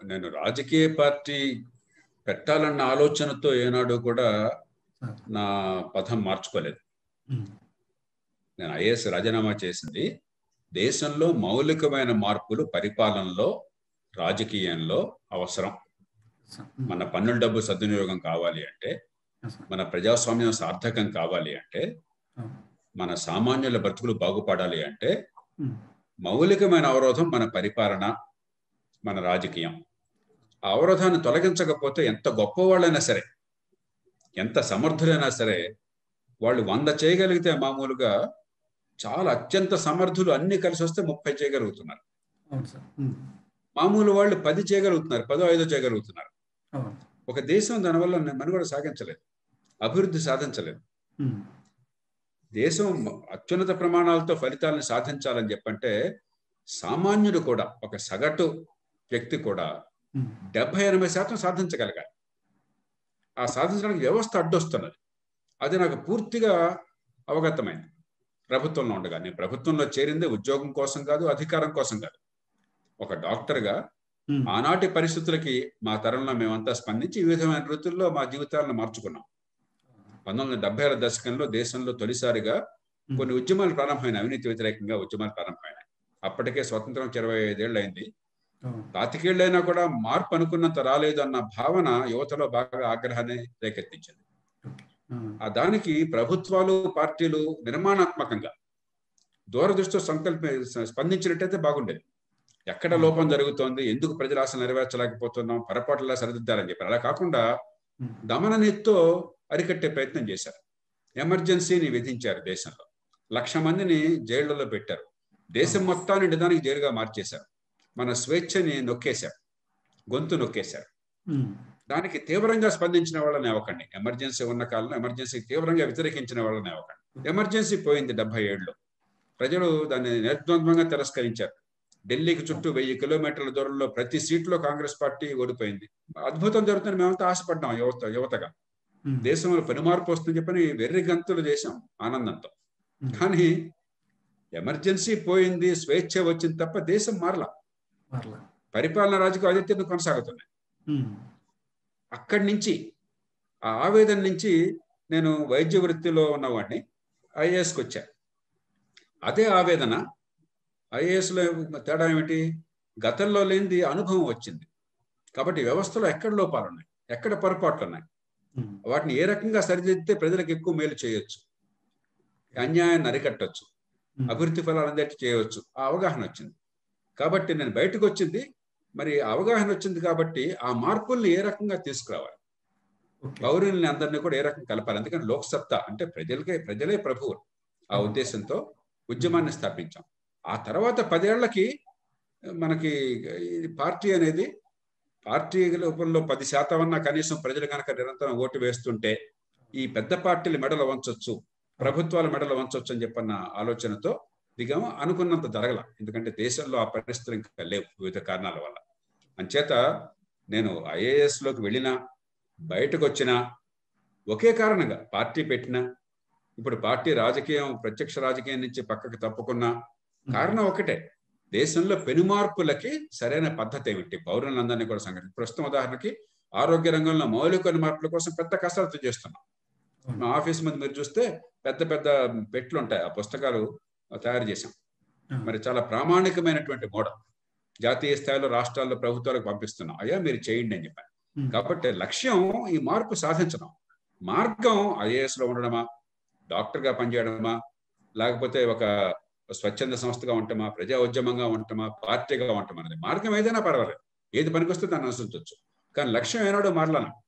నేను రాజకీయ పార్టీ పెట్టాలన్న ఆలోచనతో ఏనాడు కూడా సార్ నా పథం మార్చుకోలేదు ఉమ్, నేను ఐఏఎస్ రాజీనామా చేసింది దేశంలో మౌలికమైన మార్పులు పరిపాలనలో రాజకీయంలో అవసరం సార్ ఉమ్, మన పన్నుల డబ్బు సద్వినియోగం కావాలి అంటే yes, sir. మన ప్రజాస్వామ్యం సార్థకం కావాలి అంటే అవును. మన సామాన్యుల బ్రతుకులు బాగుపడాలి అంటే ఉమ్, మౌలికమైన అవరోధం మన పరిపాలన మన రాజకీయం ఆ అవరోధాన్ని తొలగించకపోతే ఎంత గొప్పవాళ్ళైనా సరే ఎంత సమర్థులైనా సరే వాళ్ళు వంద చేయగలిగితే మామూలుగా చాలా అత్యంత సమర్థులు అన్ని కలిసి వస్తే ముప్పై చేయగలుగుతున్నారు అవును సార్ ఉమ్, మామూలు వాళ్ళు పది చేయగలుగుతున్నారు పదో ఐదో చేయగలుగుతున్నారు అవును ఒక దేశం దానివల్ల మనుగడ సాగించలేదు అభివృద్ధి సాధించలేదు ఉమ్, దేశం అత్యున్నత ప్రమాణాలతో ఫలితాలను సాధించాలని చెప్పంటే సామాన్యుడు కూడా ఒక సగటు వ్యక్తి కూడా ఉమ్, డెబ్బై ఎనభై శాతం సాధించగలగాలి ఆ సాధించడానికి వ్యవస్థ అడ్డొస్తున్నది అది నాకు పూర్తిగా అవగతమైంది ప్రభుత్వంలో ఉండగా నేను ప్రభుత్వంలో చేరింది ఉద్యోగం కోసం కాదు అధికారం కోసం కాదు ఒక డాక్టర్గా ఉమ్, ఆనాటి పరిస్థితులకి మా తరంలో మేమంతా స్పందించి ఈ విధమైన వృత్తుల్లో మా జీవితాలను మార్చుకున్నాం పంతొమ్మిది వందల డెబ్బై ఆరు దశకంలో దేశంలో తొలిసారిగా ఉమ్, కొన్ని ఉద్యమాలు ప్రారంభమైన అవినీతి వ్యతిరేకంగా ఉద్యమాలు ప్రారంభమైనాయి అప్పటికే స్వతంత్రం ఇరవై ఐదేళ్ళు అయింది అవును పాతికేళ్లైనా కూడా మార్పు అనుకున్నంత రాలేదు అన్న భావన యువతలో బాగా ఆగ్రహాన్ని రేకెత్తించింది ఉమ్, ఆ దానికి ప్రభుత్వాలు పార్టీలు నిర్మాణాత్మకంగా దూరదృష్టితో సంకల్ప స్పందించినట్టయితే బాగుండేది ఎక్కడ లోపం జరుగుతోంది ఎందుకు ప్రజల ఆశ నెరవేర్చలేకపోతున్నాం పొరపాట్లా సరిదిద్దారని చెప్పారు అలా కాకుండా ఉమ్, దమననీతితో అరికట్టే ప్రయత్నం చేశారు ఎమర్జెన్సీని విధించారు దేశంలో లక్ష మందిని జైళ్లలో పెట్టారు దేశం మొత్తాన్ని నిదానికి జైలుగా మార్చేశారు మన స్వేచ్ఛని నొక్కేశారు గొంతు నొక్కేశారు ఉమ్, దానికి తీవ్రంగా స్పందించిన వాళ్ళని అవ్వకండి ఎమర్జెన్సీ ఉన్న కాలంలో ఎమర్జెన్సీ తీవ్రంగా వ్యతిరేకించిన వాళ్ళని అవ్వకండి ఎమర్జెన్సీ పోయింది డెబ్బై ఏళ్ళు ప్రజలు దాన్ని నిర్ద్వంద్వంగా తిరస్కరించారు ఢిల్లీకి చుట్టూ వెయ్యి కిలోమీటర్ల దూరంలో ప్రతి సీట్లో కాంగ్రెస్ పార్టీ ఓడిపోయింది అద్భుతం జరుగుతుందని మేమంతా ఆశపడ్డాం యువత యువతగా ఉమ్, దేశంలో పని మార్పు వస్తుందని చెప్పని వెర్రి గంతులు చేశాం ఆనందంతో ఉమ్, కానీ ఎమర్జెన్సీ పోయింది స్వేచ్ఛ వచ్చింది తప్ప దేశం మారలా మరలా పరిపాలన రాజకీయ ఆధిత్యం కొనసాగుతున్నాయి ఉమ్, అక్కడి నుంచి ఆ ఆవేదన నుంచి నేను వైద్య వృత్తిలో ఉన్నవాడిని ఐఏఎస్కి వచ్చా అదే ఆవేదన ఐఏఎస్లో తేడా ఏమిటి గతంలో లేనిది అనుభవం వచ్చింది కాబట్టి వ్యవస్థలో ఎక్కడ లోపాలు ఉన్నాయి ఎక్కడ పొరపాట్లు ఉన్నాయి ఉమ్, వాటిని ఏ రకంగా సరిదిద్దితే ప్రజలకు ఎక్కువ మేలు చేయొచ్చు అన్యాయాన్ని అరికట్టొచ్చు ఉమ్, అభివృద్ధి ఫలాలు అందేట్టు చేయవచ్చు ఆ అవగాహన వచ్చింది కాబట్టి నేను బయటకు వచ్చింది మరి ఆ అవగాహన వచ్చింది కాబట్టి ఆ మార్పుల్ని ఏ రకంగా తీసుకురావాలి ఓకే. పౌరుల్ని అందరినీ కూడా ఏ రకంగా కలపాలి అందుకని లోక్సత్తా అంటే ప్రజలకే ప్రజలే ప్రభువులు ఆ ఉద్దేశంతో ఉద్యమాన్ని స్థాపించాం ఆ తర్వాత పదేళ్లకి మనకి ఈ పార్టీ అనేది పార్టీ రూపంలో పది శాతం అన్న కనీసం ప్రజలు కనుక నిరంతరం ఓటు వేస్తుంటే ఈ పెద్ద పార్టీలు మెడలు వంచొచ్చు ప్రభుత్వాల మెడలు వంచొచ్చు అని చెప్పన్న ఆలోచనతో దిగాము అనుకున్నంత జరగల ఎందుకంటే దేశంలో ఆ పరిస్థితులు ఇంకా లేవు వివిధ కారణాల వల్ల అంచేత నేను ఐఏఎస్ లోకి వెళ్ళినా బయటకు వచ్చినా ఒకే కారణంగా పార్టీ పెట్టినా ఇప్పుడు పార్టీ రాజకీయం ప్రత్యక్ష రాజకీయం నుంచి పక్కకు తప్పుకున్నా కారణం ఒకటే దేశంలో పెనుమార్పులకి సరైన పద్ధతి ఏమిటి పౌరులందరినీ కూడా సంఘటన ప్రస్తుతం ఉదాహరణకి ఆరోగ్య రంగంలో మౌలిక మార్పుల కోసం పెద్ద కసరత్తు చేస్తున్నాం మా ఆఫీస్ ముందు మీరు చూస్తే పెద్ద పెద్ద పెట్లు ఉంటాయి ఆ పుస్తకాలు తయారు చేశాం మరి చాలా ప్రామాణికమైనటువంటి మోడల్ జాతీయ స్థాయిలో రాష్ట్రాల్లో ప్రభుత్వాలకు పంపిస్తున్నాం అయ్యా మీరు చేయండి అని చెప్పాను ఉమ్, కాబట్టి లక్ష్యం ఈ మార్పు సాధించడం మార్గం ఐఏఎస్ లో ఉండడమా డాక్టర్ గా పనిచేయడమా లేకపోతే ఒక స్వచ్ఛంద సంస్థగా ఉంటామా ప్రజా ఉద్యమంగా ఉంటామా పార్టీగా ఉంటామా అనేది మార్గం ఏదైనా పర్వాలేదు ఏది పనికొస్తే దాన్ని అనుసరించవచ్చు కానీ లక్ష్యం ఏనాడో మారలాను